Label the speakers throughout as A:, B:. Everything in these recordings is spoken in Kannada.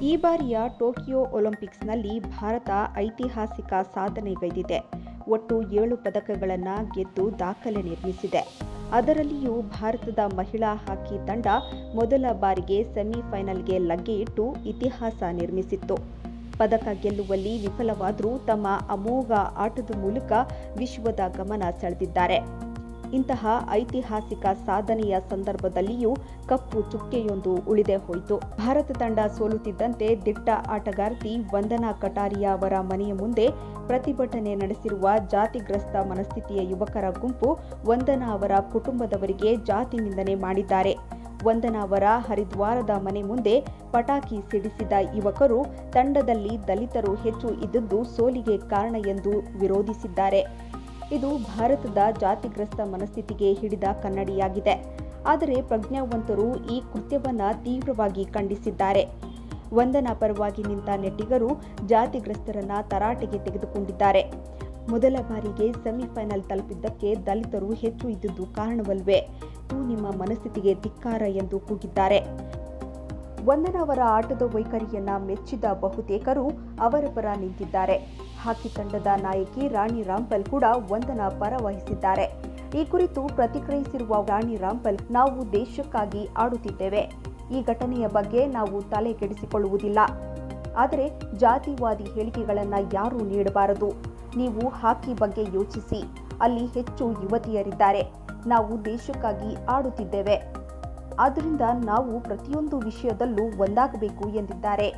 A: ಈ ಬಾರಿಯ ಟೋಕಿಯೋ ಒಲಿಂಪಿಕ್ಸ್ನಲ್ಲಿ ಭಾರತ ಐತಿಹಾಸಿಕ ಸಾಧನೆಗೈದಿದೆ ಒಟ್ಟು ಏಳು ಪದಕಗಳನ್ನು ಗೆದ್ದು ದಾಖಲೆ ನಿರ್ಮಿಸಿದೆ ಅದರಲ್ಲಿಯೂ ಭಾರತದ ಮಹಿಳಾ ಹಾಕಿ ತಂಡ ಮೊದಲ ಬಾರಿಗೆ ಸೆಮಿಫೈನಲ್ಗೆ ಲಗ್ಗೆ ಇಟ್ಟು ಇತಿಹಾಸ ನಿರ್ಮಿಸಿತ್ತು ಪದಕ ಗೆಲ್ಲುವಲ್ಲಿ ವಿಫಲವಾದರೂ ತಮ್ಮ ಅಮೋಘ ಆಟದ ಮೂಲಕ ವಿಶ್ವದ ಗಮನ ಸೆಳೆದಿದ್ದಾರೆ ಇಂತಹ ಐತಿಹಾಸಿಕ ಸಾಧನೆಯ ಸಂದರ್ಭದಲ್ಲಿಯೂ ಕಪ್ಪು ಚುಕ್ಕೆಯೊಂದು ಉಳಿದೇ ಹೋಯಿತು ಭಾರತ ತಂಡ ಸೋಲುತ್ತಿದ್ದಂತೆ ದಿಟ್ಟ ಆಟಗಾರ್ತಿ ವಂದನಾ ಕಟಾರಿಯಾ ಅವರ ಮನೆಯ ಮುಂದೆ ಪ್ರತಿಭಟನೆ ನಡೆಸಿರುವ ಜಾತಿಗ್ರಸ್ತ ಮನಸ್ಥಿತಿಯ ಯುವಕರ ಗುಂಪು ವಂದನಾ ಅವರ ಕುಟುಂಬದವರಿಗೆ ಜಾತಿ ನಿಂದನೆ ಮಾಡಿದ್ದಾರೆ ವಂದನಾ ಅವರ ಹರಿದ್ವಾರದ ಮನೆ ಮುಂದೆ ಪಟಾಕಿ ಸಿಡಿಸಿದ ಯುವಕರು ತಂಡದಲ್ಲಿ ದಲಿತರು ಹೆಚ್ಚು ಇದ್ದದ್ದು ಸೋಲಿಗೆ ಕಾರಣ ಎಂದು ವಿರೋಧಿಸಿದ್ದಾರೆ ಇದು ಭಾರತದ ಜಾತಿಗ್ರಸ್ತ ಮನಸ್ಥಿತಿಗೆ ಹಿಡಿದ ಕನ್ನಡಿಯಾಗಿದೆ ಆದರೆ ಪ್ರಜ್ಞಾವಂತರು ಈ ಕೃತ್ಯವನ್ನ ತೀವ್ರವಾಗಿ ಖಂಡಿಸಿದ್ದಾರೆ ವಂದನಾ ಪರವಾಗಿ ನಿಂತ ನೆಟ್ಟಿಗರು ಜಾತಿಗ್ರಸ್ತರನ್ನ ತರಾಟೆಗೆ ತೆಗೆದುಕೊಂಡಿದ್ದಾರೆ ಮೊದಲ ಬಾರಿಗೆ ಸೆಮಿಫೈನಲ್ ತಲುಪಿದ್ದಕ್ಕೆ ದಲಿತರು ಹೆಚ್ಚು ಇದ್ದುದು ಕಾರಣವಲ್ವೇ ಇದು ನಿಮ್ಮ ಮನಸ್ಥಿತಿಗೆ ಧಿಕ್ಕಾರ ಎಂದು ಕೂಗಿದ್ದಾರೆ ವಂದನಾ ಅವರ ಆಟದ ವೈಖರಿಯನ್ನ ಮೆಚ್ಚಿದ ಬಹುತೇಕರು ಅವರ ಪರ ನಿಂತಿದ್ದಾರೆ ಹಾಕಿ ತಂಡದ ನಾಯಕಿ ರಾಣಿ ರಾಂಪಲ್ ಕೂಡ ವಂದನಾ ಪರ ವಹಿಸಿದ್ದಾರೆ ಈ ಕುರಿತು ಪ್ರತಿಕ್ರಿಯಿಸಿರುವ ರಾಣಿ ರಾಂಪಲ್ ನಾವು ದೇಶಕ್ಕಾಗಿ ಆಡುತ್ತಿದ್ದೇವೆ ಈ ಘಟನೆಯ ಬಗ್ಗೆ ನಾವು ತಲೆ ಕೆಡಿಸಿಕೊಳ್ಳುವುದಿಲ್ಲ ಆದರೆ ಜಾತಿವಾದಿ ಹೇಳಿಕೆಗಳನ್ನು ಯಾರೂ ನೀಡಬಾರದು ನೀವು ಹಾಕಿ ಬಗ್ಗೆ ಯೋಚಿಸಿ ಅಲ್ಲಿ ಹೆಚ್ಚು ಯುವತಿಯರಿದ್ದಾರೆ ನಾವು ದೇಶಕ್ಕಾಗಿ ಆಡುತ್ತಿದ್ದೇವೆ ಆದ್ದರಿಂದ ನಾವು ಪ್ರತಿಯೊಂದು ವಿಷಯದಲ್ಲೂ ಒಂದಾಗಬೇಕು ಎಂದಿದ್ದಾರೆ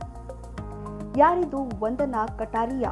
A: ಯಾರಿದು ವಂದನಾ ಕಟಾರಿಯಾ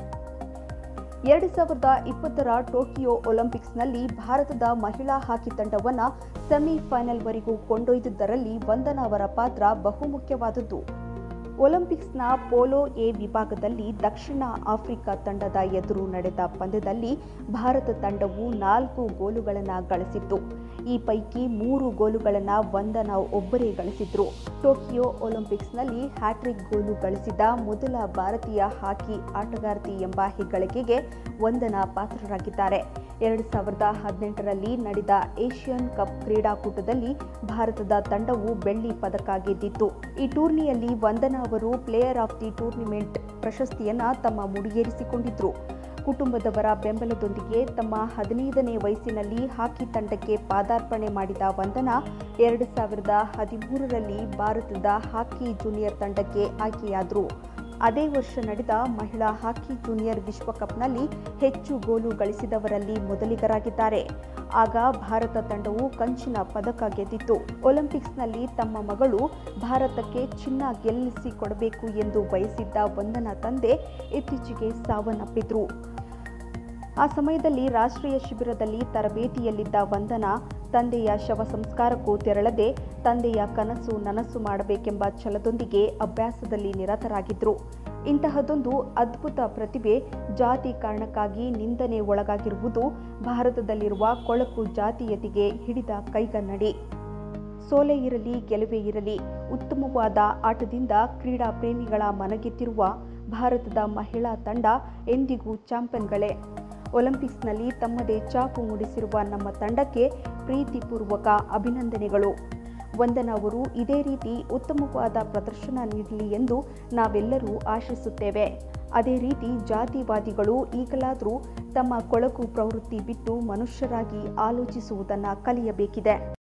A: ಎರಡು ಸಾವಿರದ ಇಪ್ಪತ್ತರ ಟೋಕಿಯೋ ಒಲಿಂಪಿಕ್ಸ್ನಲ್ಲಿ ಭಾರತದ ಮಹಿಳಾ ಹಾಕಿ ತಂಡವನ್ನ ಸೆಮಿಫೈನಲ್ವರೆಗೂ ಕೊಂಡೊಯ್ದುದರಲ್ಲಿ ವಂದನಾ ಅವರ ಪಾತ್ರ ಬಹುಮುಖ್ಯವಾದದ್ದು ಒಲಿಂಪಿಕ್ಸ್ನ ಪೋಲೋ ಎ ವಿಭಾಗದಲ್ಲಿ ದಕ್ಷಿಣ ಆಫ್ರಿಕಾ ತಂಡದ ಎದುರು ನಡೆದ ಪಂದ್ಯದಲ್ಲಿ ಭಾರತ ತಂಡವು ನಾಲ್ಕು ಗೋಲುಗಳನ್ನು ಗಳಿಸಿತ್ತು ಈ ಪೈಕಿ ಮೂರು ಗೋಲುಗಳನ್ನು ವಂದನಾ ಒಬ್ಬರೇ ಗಳಿಸಿದ್ರು ಟೋಕಿಯೋ ಒಲಿಂಪಿಕ್ಸ್ನಲ್ಲಿ ಹ್ಯಾಟ್ರಿಕ್ ಗೋಲು ಗಳಿಸಿದ ಮೊದಲ ಭಾರತೀಯ ಹಾಕಿ ಆಟಗಾರ್ತಿ ಎಂಬ ಹೆಗ್ಗಳಿಕೆಗೆ ವಂದನಾ ಪಾತ್ರರಾಗಿದ್ದಾರೆ ಎರಡು ಸಾವಿರದ ಹದಿನೆಂಟರಲ್ಲಿ ನಡೆದ ಏಷ್ಯನ್ ಕಪ್ ಕ್ರೀಡಾಕೂಟದಲ್ಲಿ ಭಾರತದ ತಂಡವು ಬೆಳ್ಳಿ ಪದಕ ಗೆದ್ದಿತ್ತು ಈ ಟೂರ್ನಿಯಲ್ಲಿ ವಂದನಾ ಅವರು ಪ್ಲೇಯರ್ ಆಫ್ ದಿ ಟೂರ್ನಿಮೆಂಟ್ ಪ್ರಶಸ್ತಿಯನ್ನ ತಮ್ಮ ಮುಡಿಗೇರಿಸಿಕೊಂಡಿದ್ರು ಕುಟುಂಬದವರ ಬೆಂಬಲದೊಂದಿಗೆ ತಮ್ಮ ಹದಿನೈದನೇ ವಯಸ್ಸಿನಲ್ಲಿ ಹಾಕಿ ತಂಡಕ್ಕೆ ಪಾದಾರ್ಪಣೆ ಮಾಡಿದ ವಂದನಾ ಎರಡು ಸಾವಿರದ ಹದಿಮೂರರಲ್ಲಿ ಭಾರತದ ಹಾಕಿ ಜೂನಿಯರ್ ತಂಡಕ್ಕೆ ಆಯ್ಕೆಯಾದರು ಅದೇ ವರ್ಷ ನಡೆದ ಮಹಿಳಾ ಹಾಕಿ ಜೂನಿಯರ್ ವಿಶ್ವಕಪ್ನಲ್ಲಿ ಹೆಚ್ಚು ಗೋಲು ಗಳಿಸಿದವರಲ್ಲಿ ಮೊದಲಿಗರಾಗಿದ್ದಾರೆ ಆಗ ಭಾರತ ತಂಡವು ಕಂಚಿನ ಪದಕ ಗೆದ್ದಿತ್ತು ಒಲಿಂಪಿಕ್ಸ್ನಲ್ಲಿ ತಮ್ಮ ಮಗಳು ಭಾರತಕ್ಕೆ ಚಿನ್ನ ಗೆಲ್ಲಿಸಿಕೊಡಬೇಕು ಎಂದು ಬಯಸಿದ್ದ ವಂದನಾ ತಂದೆ ಇತ್ತೀಚೆಗೆ ಸಾವನ್ನಪ್ಪಿದ್ರು ಆ ಸಮಯದಲ್ಲಿ ರಾಷ್ಟ್ರೀಯ ಶಿಬಿರದಲ್ಲಿ ತರಬೇತಿಯಲ್ಲಿದ್ದ ವಂದನಾ ತಂದೆಯ ಶವ ಸಂಸ್ಕಾರಕ್ಕೂ ತೆರಳದೆ ತಂದೆಯ ಕನಸು ನನಸು ಮಾಡಬೇಕೆಂಬ ಛಲದೊಂದಿಗೆ ಅಭ್ಯಾಸದಲ್ಲಿ ನಿರತರಾಗಿದ್ದರು ಇಂತಹದೊಂದು ಅದ್ಭುತ ಪ್ರತಿಭೆ ಜಾತಿ ಕಾರಣಕ್ಕಾಗಿ ನಿಂದನೆ ಒಳಗಾಗಿರುವುದು ಭಾರತದಲ್ಲಿರುವ ಕೊಳಕು ಜಾತೀಯತೆಗೆ ಹಿಡಿದ ಕೈಗನ್ನಡಿ ಸೋಲೆ ಇರಲಿ ಗೆಲುವೇ ಇರಲಿ ಉತ್ತಮವಾದ ಆಟದಿಂದ ಕ್ರೀಡಾ ಪ್ರೇಮಿಗಳ ಮನಗೆತ್ತಿರುವ ಭಾರತದ ಮಹಿಳಾ ತಂಡ ಎಂದಿಗೂ ಚಾಂಪಿಯನ್ಗಳೇ ಒಲಿಂಪಿಕ್ಸ್ನಲ್ಲಿ ತಮ್ಮದೇ ಚಾಪು ಮೂಡಿಸಿರುವ ನಮ್ಮ ತಂಡಕ್ಕೆ ಪ್ರೀತಿಪೂರ್ವಕ ಅಭಿನಂದನೆಗಳು ವಂದನಾ ಅವರು ಇದೇ ರೀತಿ ಉತ್ತಮವಾದ ಪ್ರದರ್ಶನ ನೀಡಲಿ ಎಂದು ನಾವೆಲ್ಲರೂ ಆಶಿಸುತ್ತೇವೆ ಅದೇ ರೀತಿ ಜಾತಿವಾದಿಗಳು ಈಗಲಾದರೂ ತಮ್ಮ ಕೊಳಕು ಪ್ರವೃತ್ತಿ ಬಿಟ್ಟು ಮನುಷ್ಯರಾಗಿ ಆಲೋಚಿಸುವುದನ್ನು ಕಲಿಯಬೇಕಿದೆ